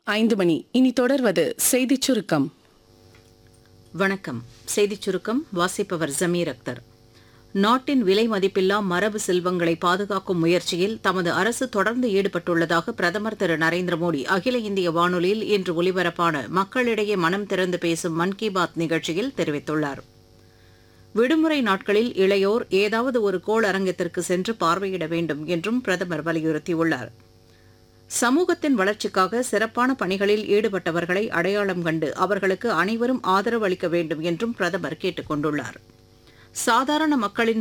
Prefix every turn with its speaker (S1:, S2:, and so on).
S1: ஐந்து மணி இனி தொடர்வது செய்திச் சுருக்கம்
S2: வணக்கம் செய்திச் சுருக்கம் வாசிப்பவர் ஜமீர் அக்தர் நாட்டின் விலை மதிப்பில்லா மரபு செல்வங்களை பாதுகாக்கும் முயற்சியில் தமது அரசு தொடர்ந்து ஈடுபட்டுள்ளதாக பிரதமர் திரு நரேந்திர மோடி அகில இந்திய வானொலியில் இன்று ஒலிபரப்பான மக்களிடையே மனம் திறந்து பேசும் மன் கி பாத் நிகழ்ச்சியில் தெரிவித்துள்ளார் விடுமுறை நாட்களில் இளையோர் ஏதாவது ஒரு கோள் அரங்கத்திற்கு சென்று பார்வையிட வேண்டும் என்றும் பிரதமர் வலியுறுத்தியுள்ளார் சமூகத்தின் வளர்ச்சிக்காக சிறப்பான பணிகளில் ஈடுபட்டவர்களை அடையாளம் கண்டு அவர்களுக்கு அனைவரும் ஆதரவு அளிக்க வேண்டும் என்றும் பிரதமர் கேட்டுக் கொண்டுள்ளார் சாதாரண மக்களின்